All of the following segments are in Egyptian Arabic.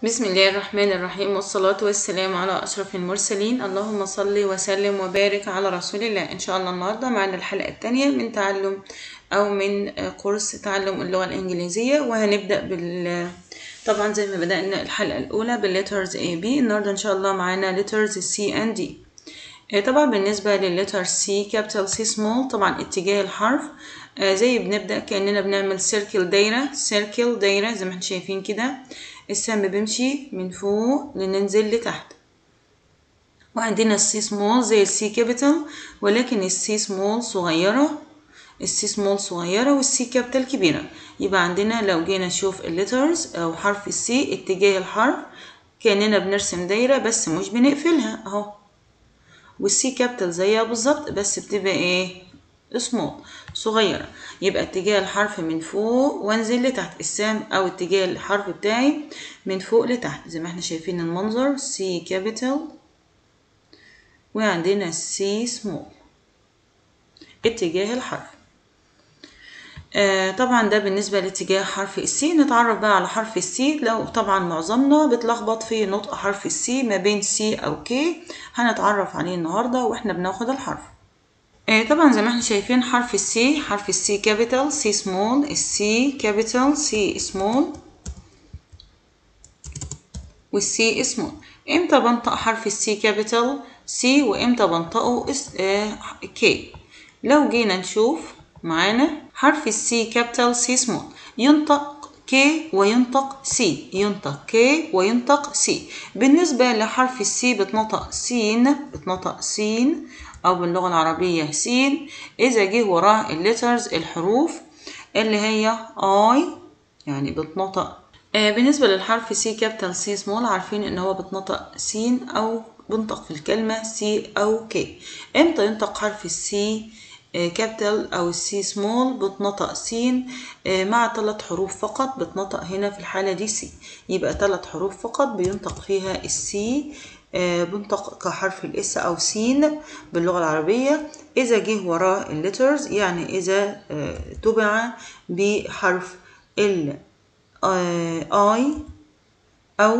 بسم الله الرحمن الرحيم والصلاة والسلام على أشرف المرسلين اللهم صل وسلم وبارك على رسول الله إن شاء الله النهاردة معنا الحلقة الثانية من تعلم أو من كورس تعلم اللغة الإنجليزية وهنبدأ بال طبعا زي ما بدأنا الحلقة الأولى بالletters A B النهاردة إن شاء الله معانا letters C and D طبعا بالنسبة للletter C capital C small طبعا اتجاه الحرف زي بنبدأ كأننا بنعمل circle دايرة circle دايرة زي ما احنا شايفين كده السهم بيمشي من فوق لننزل لتحت وعندنا السي سمول زي السي كابيتال ولكن السي سمول صغيرة السي سمول صغيرة والسي كابيتال كبيرة يبقى عندنا لو جينا نشوف الليترز أو حرف السي اتجاه الحرف كأننا بنرسم دايرة بس مش بنقفلها أهو والسي كابيتال زيها بالظبط بس بتبقى ايه سمول صغيرة يبقى اتجاه الحرف من فوق وانزل لتحت السهم او اتجاه الحرف بتاعي من فوق لتحت زي ما احنا شايفين المنظر سي كابيتال وعندنا سي سمول اتجاه الحرف آه طبعا ده بالنسبة لاتجاه حرف السي نتعرف بقى على حرف السي لو طبعا معظمنا بتلخبط في نطق حرف السي ما بين سي او كي هنتعرف عليه النهاردة واحنا بناخد الحرف طبعا زي ما احنا شايفين حرف السي حرف السي كابيتال سي سمول السي كابيتال سي سمول والسي سمول امتى بنطق حرف السي كابيتال سي وامتى بنطقه كي لو جينا نشوف معانا حرف السي كابيتال سي سمول ينطق كي وينطق سي ينطق كي وينطق سي بالنسبة لحرف السي بتنطق سين بتنطق سين أو باللغة العربية سين إذا جه وراه الليترز الحروف اللي هي آي يعني بتنطق آه بالنسبة للحرف سي كابيتال سي سمول عارفين إن هو بتنطق سين أو بنطق في الكلمة سي أو كي إمتى ينطق حرف السي كابيتال أو السي سمول بتنطق سين مع ثلاث حروف فقط بتنطق هنا في الحالة دي سي يبقى ثلاث حروف فقط بينطق فيها السي بنطق كحرف الاس او سين باللغه العربيه اذا جه وراه الليترز يعني اذا تبع بحرف ال اي او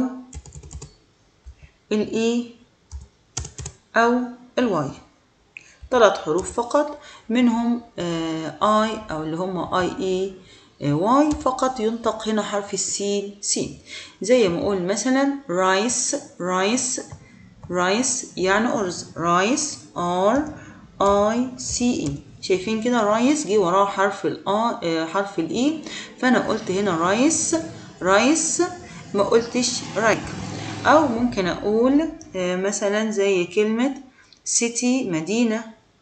الاي او الواي ثلاث حروف فقط منهم اي او اللي هم اي اي واي فقط ينطق هنا حرف السين سين زي ما اقول مثلا رايس رايس رايس يعني أرز رايس ار اي سي اي شايفين كده رايس جه وراه حرف ال حرف الاي فانا قلت هنا رايس رايس ما قلتش رايك او ممكن اقول مثلا زي كلمة سيتي مدينة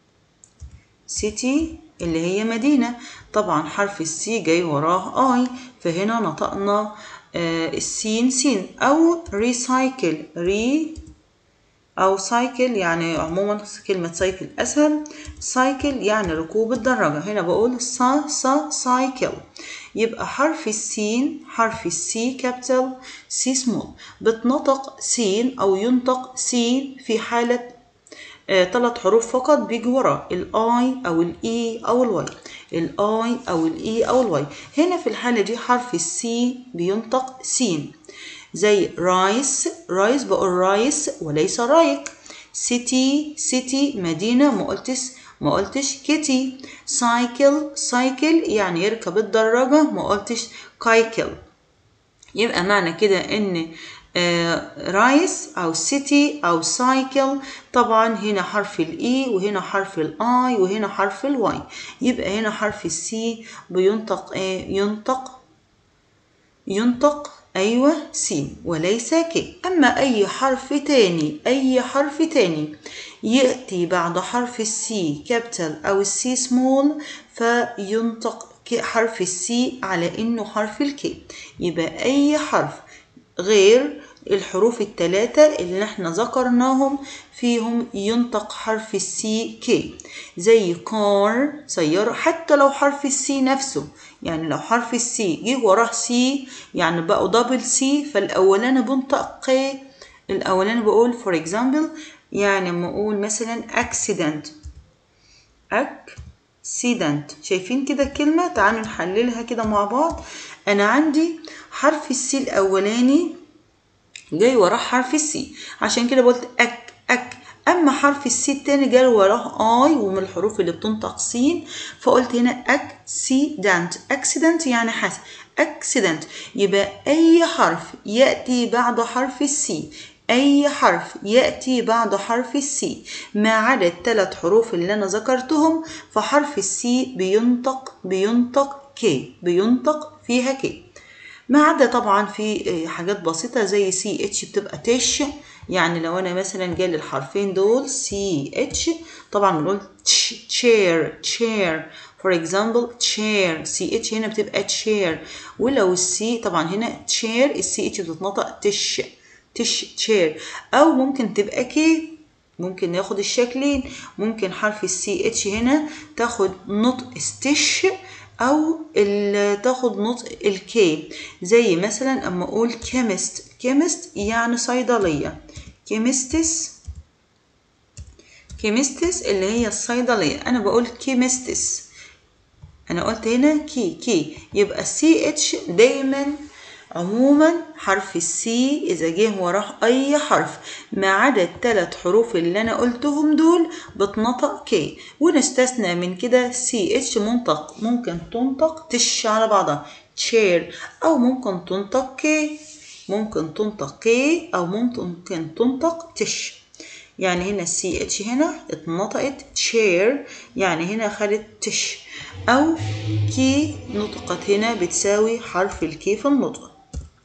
سيتي اللي هي مدينة طبعا حرف السي جاي وراه اي فهنا نطقنا السين سين او ريسايكل ري أو سايكل يعني عموما كلمة سايكل أسهل سايكل يعني ركوب الدراجة هنا بقول سا سا سايكل يبقى حرف السين حرف السي كابيتال سي سمول بتنطق سين أو ينطق سين في حالة ثلاث آه حروف فقط بيجي وراه الاي او الاي او الواي الاي او الاي او الواي هنا في الحالة دي حرف السي بينطق سين زي رايس رايس بقول رايس وليس رايك سيتي سيتي مدينة ما قلتش ما قلتش كيتي سايكل سايكل يعني يركب الدراجة ما قلتش كايكل يبقى معنى كده ان آه رايس او سيتي او سايكل طبعا هنا حرف الاي وهنا حرف الاي وهنا حرف الواي يبقى هنا حرف السي بينطق ايه ينطق ينطق أيوة سين وليس كي أما أي حرف تاني أي حرف تاني يأتي بعد حرف السي كابيتال أو السي سمول فينطق حرف السي على إنه حرف الكي يبقى أي حرف غير الحروف الثلاثة اللي احنا ذكرناهم فيهم ينطق حرف السي كي زي كار سيارة حتى لو حرف السي نفسه يعني لو حرف السي جه وراه سي يعني بقوا دبل سي فالأولاني بنطق ق الأولاني بقول فور اكزامبل يعني لما أقول مثلا accident accident شايفين كده الكلمة تعالوا نحللها كده مع بعض أنا عندي حرف السي الأولاني جاي وراه حرف السي عشان كده قلت اك اك اما حرف السي التاني جاي وراه اي ومن الحروف اللي بتنطق سين فقلت هنا اكسيدنت اكسيدنت يعني حادث اكسيدنت يبقى اي حرف ياتي بعد حرف السي أي حرف يأتي بعد حرف السي ما عدا الثلاث حروف اللي أنا ذكرتهم فحرف السي بينطق بينطق كي بينطق فيها كي ما عدا طبعا في حاجات بسيطة زي سي اتش بتبقى تش يعني لو أنا مثلا جالي الحرفين دول سي اتش طبعا بنقول تشير تشير for example chair سي اتش هنا بتبقى chair ولو السي طبعا هنا chair السي اتش بتتنطق تش تش تشير او ممكن تبقى كي ممكن ناخد الشكلين ممكن حرف السي اتش هنا تاخد نطق ستش او تاخد نطق الكي زي مثلا اما اقول كيمست كيمست يعني صيدليه كيمستس كيمستس اللي هي الصيدليه انا بقول كيمستس انا قلت هنا كي كي يبقى السي اتش دايما عموما حرف السي إذا جه وراه أي حرف ما عدا التلات حروف اللي أنا قلتهم دول بتنطق كي ونستثنى من كده سي اتش منطق ممكن تنطق تش على بعضها تشير أو ممكن تنطق كي ممكن تنطق كي أو ممكن تنطق تش يعني هنا السي اتش هنا اتنطقت تشير يعني هنا خدت تش أو كي نطقت هنا بتساوي حرف الكي في النطق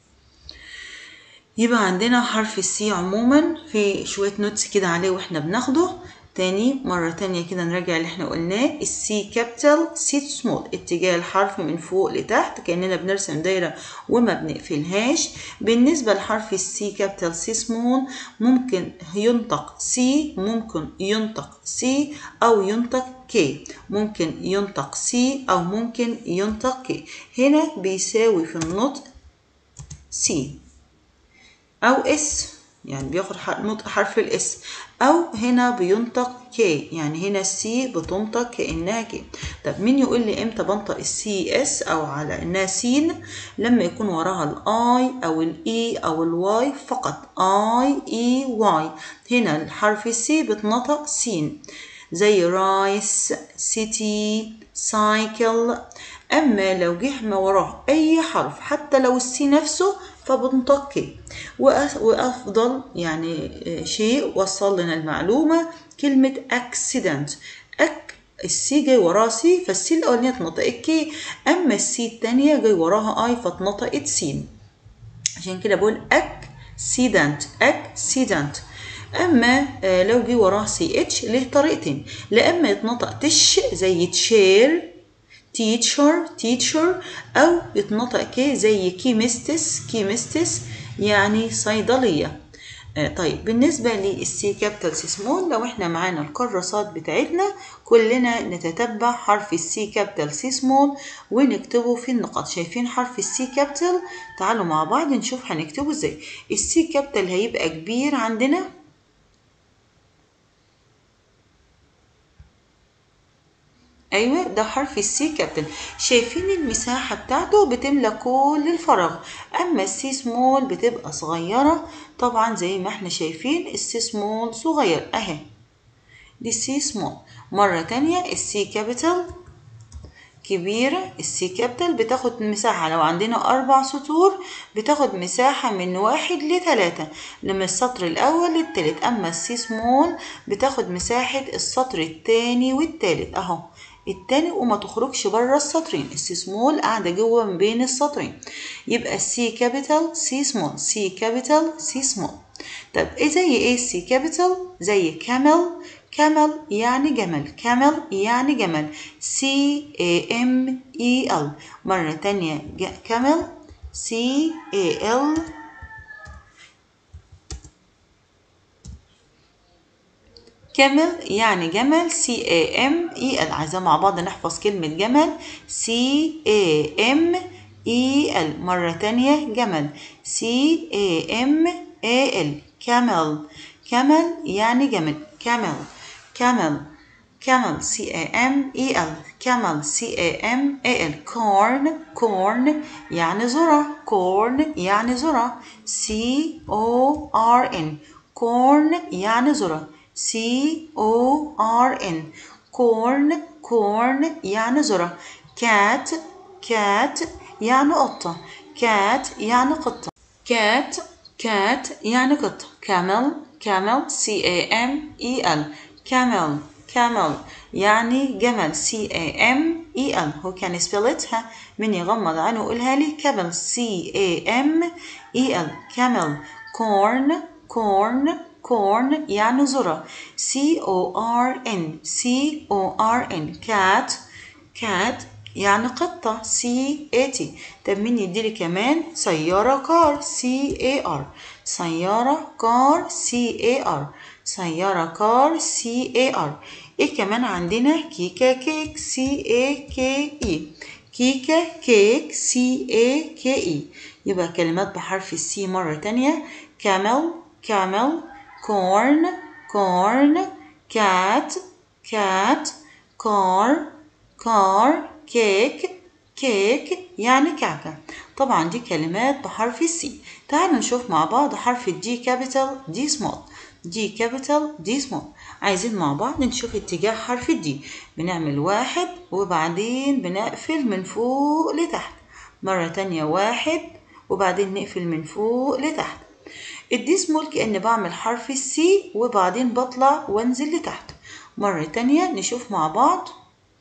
يبقى عندنا حرف السي عموما في شوية نوتس كده عليه واحنا بناخده تاني مرة تانية كده نراجع اللي احنا قلناه السي كابيتال سي سمول اتجاه الحرف من فوق لتحت كأننا بنرسم دايرة وما بنقفلهاش بالنسبة لحرف السي كابيتال سي سمول ممكن ينطق سي ممكن ينطق سي أو ينطق كي ممكن ينطق سي أو ممكن ينطق كي هنا بيساوي في النطق سي أو اس يعني بياخد نطق حرف الاس أو هنا بينطق كي يعني هنا السي بتنطق كأنها كي طب مين يقول لي امتى بنطق السي اس أو على إنها سين لما يكون وراها الاي أو الاي أو الواي فقط اي اي واي هنا الحرف السي بتنطق سين زي رايس سيتي سايكل أما لو جه ما وراه أي حرف حتى لو السي نفسه فبنطق كي وأفضل يعني شيء وصل لنا المعلومة كلمة accident أك السي جاي وراه سي فالسي الأولانية اتنطقت كي أما السي التانية جاي وراها أي فاتنطقت سين عشان كده بقول accident accident أما لو جه وراه سي اتش له طريقتين لا إما يتنطق تش زي تشير teacher teacher أو يتنطق كي زي كيمستس كيمستس يعني صيدلية آه طيب بالنسبة للسي كابيتال سي سمول لو احنا معانا الكراسات بتاعتنا كلنا نتتبع حرف السي كابيتال سي سمول ونكتبه في النقط شايفين حرف السي كابيتال تعالوا مع بعض نشوف هنكتبه ازاي السي كابيتال هيبقى كبير عندنا ايوه ده حرف السي كابيتال شايفين المساحه بتاعته بتملى كل الفراغ اما السي سمول بتبقى صغيره طبعا زي ما احنا شايفين السي سمول صغير اهي دي السي سمول مره تانية السي كابيتال كبيرة السي كابيتال بتاخد مساحة لو عندنا أربع سطور بتاخد مساحة من واحد لتلاتة لما السطر الأول للتالت أما السي سمول بتاخد مساحة السطر التاني والتالت أهو التاني وما تخرجش بره السطرين السي سمول قاعدة جوه ما بين السطرين يبقى السي كابيتال سي سمول سي كابيتال سي سمول طب ايه زي ايه السي كابيتال زي كامل كامل يعني جمل كامل يعني جمل سي اي ام اي ال مرة تانية كامل سي اي ال كامل يعني جمل سي اي ام اي ال عايزين مع بعض نحفظ كلمة جمل سي اي ام اي ال مرة تانية جمل سي اي ام اي ال كامل كامل يعني جمل كامل كامل camel C A M E L camel C A M A L corn corn يعني ذرة corn يعني ذرة C O R N corn يعني ذرة C O R N corn corn يعني ذرة cat cat يعني قطة cat يعني قطة cat cat يعني قطة camel camel C A M E L camel camel يعني جمل C A M E L هو كان سبيلتها من يغمض عنه ويقولها لي camel C A M E L camel corn corn corn يعني ذرة C O R N C O R N cat cat يعني قطة C A T طب مين يديلي كمان سيارة كار C A R سيارة كار C A R سيارة كار C A R ايه كمان عندنا كيكة كيك C A K E كيكة كيك C A K E يبقى كلمات بحرف السي مرة تانية camel camel corn corn cat cat car car كيك كيك يعني كعكة طبعا دي كلمات بحرف السي تعالوا نشوف مع بعض حرف الدي كابيتال دي سمول دي كابيتال دي سمول عايزين مع بعض نشوف اتجاه حرف الدي بنعمل واحد وبعدين بنقفل من فوق لتحت مرة تانية واحد وبعدين نقفل من فوق لتحت الدي سمول كأن بعمل حرف السي وبعدين بطلع وانزل لتحت مرة تانية نشوف مع بعض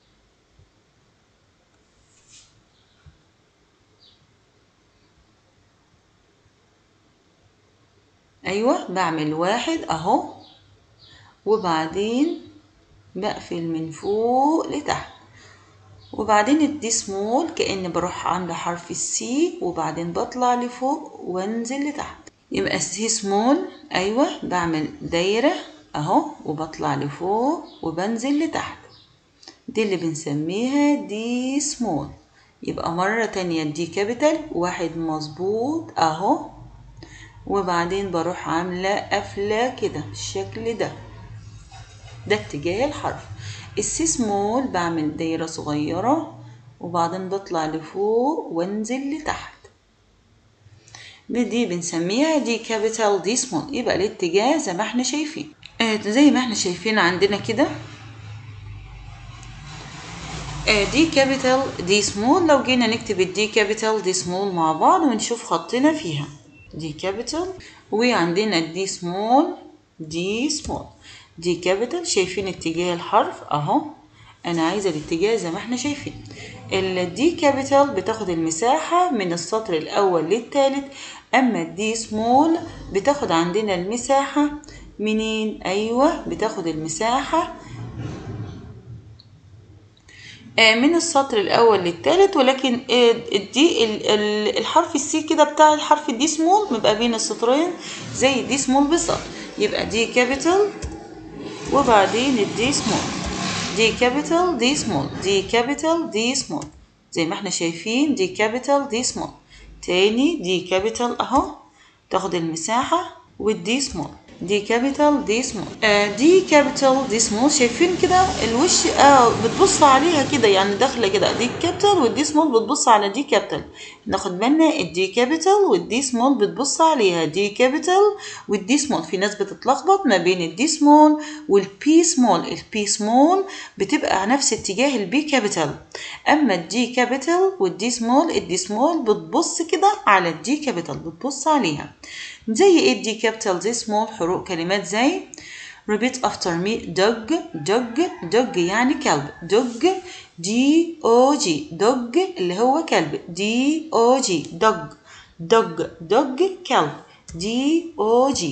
أيوة بعمل واحد أهو وبعدين بقفل من فوق لتحت وبعدين الدي سمول كأن بروح عاملة حرف السي وبعدين بطلع لفوق وانزل لتحت يبقى السي سمول أيوة بعمل دايرة أهو وبطلع لفوق وبنزل لتحت دي اللي بنسميها دي سمول يبقى مرة تانية دي كابيتال واحد مظبوط أهو وبعدين بروح عاملة قفلة كده بالشكل ده ده اتجاه الحرف السي سمول بعمل دايرة صغيرة وبعدين بطلع لفوق وانزل لتحت دي بنسميها دي كابيتال دي سمول يبقى الاتجاه زي ما احنا شايفين آه زي ما احنا شايفين عندنا كده آه دي كابيتال دي سمول لو جينا نكتب الدي كابيتال دي سمول مع بعض ونشوف خطنا فيها دي كابيتال وعندنا الدي سمول دي سمول دي كابيتال شايفين اتجاه الحرف اهو انا عايزه الاتجاه زي ما احنا شايفين الدي كابيتال بتاخد المساحه من السطر الاول للثالث اما الدي سمول بتاخد عندنا المساحه منين ايوه بتاخد المساحه من السطر الاول للثالث ولكن الدي الحرف السي كده بتاع الحرف الدي سمول بيبقى بين السطرين زي الدي سمول بالظبط يبقى دي كابيتال وبعدين الدي سمول دي كابيتال دي سمول دي كابيتال دي سمول زي ما احنا شايفين دي كابيتال دي سمول تاني دي كابيتال اهو تاخد المساحة والدي سمول دي كابيتال دي سمول آه دي كابيتال دي سمول شايفين كده الوش اه بتبص عليها كده يعني داخله كده دي كابيتال والدي سمول بتبص على دي كابيتال ناخد بالنا الدي كابيتال والدي سمول بتبص عليها دي كابيتال والدي سمول في ناس بتتلخبط ما بين الدي سمول والبي سمول البي سمول بتبقى نفس اتجاه البي كابيتال اما الدي كابيتال والدي سمول الدي سمول بتبص كده على الدي كابيتال بتبص عليها زي ايه الدي كابيتال دي سمول حروف كلمات زي repeat after me dog dog dog يعني كلب dog D O G dog اللي هو كلب D O G dog dog dog كلب D O G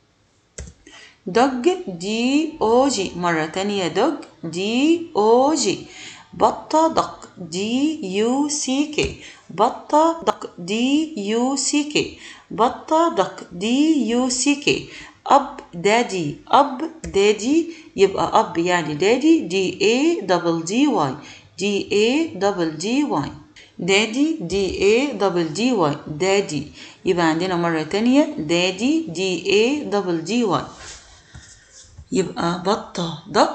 dog D O G مرة تانية dog D O G بطة دق D U C K بطة دق D U C K بطة دق D U C K أب دادي أب دادي يبقى أب يعني دادي دي A دبل دي واي دي A دبل دي واي دادي دي A دبل دي واي دادي يبقى عندنا مرة تانية دادي دي A دبل دي واي يبقى بطة دق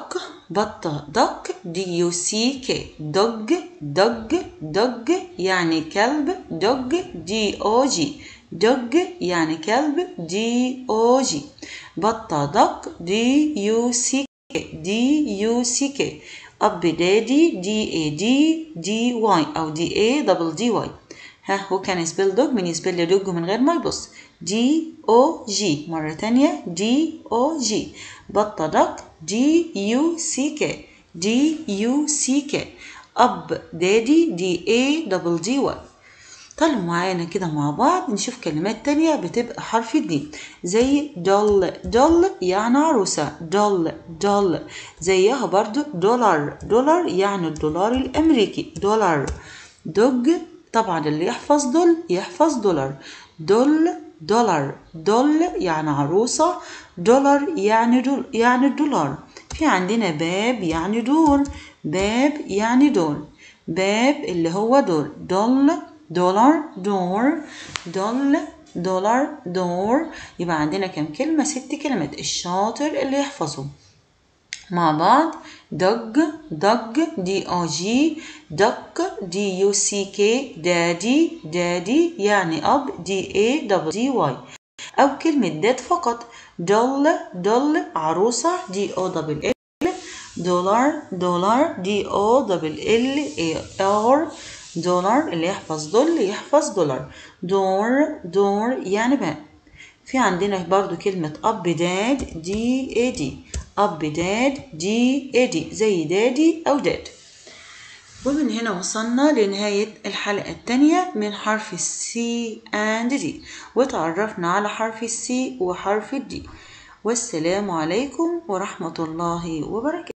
بطة duck d u c k dog dog dog يعني كلب dog d o g dog يعني كلب d o g بطة duck d u c k d u c k أب دادي دي اي دي دي واي أو دي اي دبل دي واي ها هو كان يسبل دوج من يسبل دوج من غير ما يبص دي او جي مرة تانية دي او جي بطة دك دي يو سي كي دي يو سي كي أب دادي دي اي دبل دي واي طلعوا معانا كده مع بعض نشوف كلمات تانية بتبقى حرف الدي زي دول دول يعني عروسة دول دول زيها برضو دولار دولار يعني الدولار الأمريكي دولار دوج طبعا اللي يحفظ دول يحفظ دولار دول دولار دول يعني عروسة دولار يعني دول يعني الدولار في عندنا باب يعني دور باب يعني دور باب اللي هو دور دول دولار دور دول دولار دور يبقى عندنا كم كلمة ست كلمات الشاطر اللي يحفظهم مع بعض دج دج دي او جي دك دي يو سي كي دادي دادي يعني اب دي اي دبل دي واي او كلمة داد فقط دول دول عروسة دي او دبل ال دولار دولار دي او دبل ال اي ار دولار اللي يحفظ دول يحفظ دولار دور دور يعني بقى في عندنا برضو كلمة أب داد دي اي دي أب داد دي اي دي زي دادي أو داد ومن هنا وصلنا لنهاية الحلقة الثانية من حرف السي and دي وتعرفنا على حرف السي وحرف الدي والسلام عليكم ورحمة الله وبركاته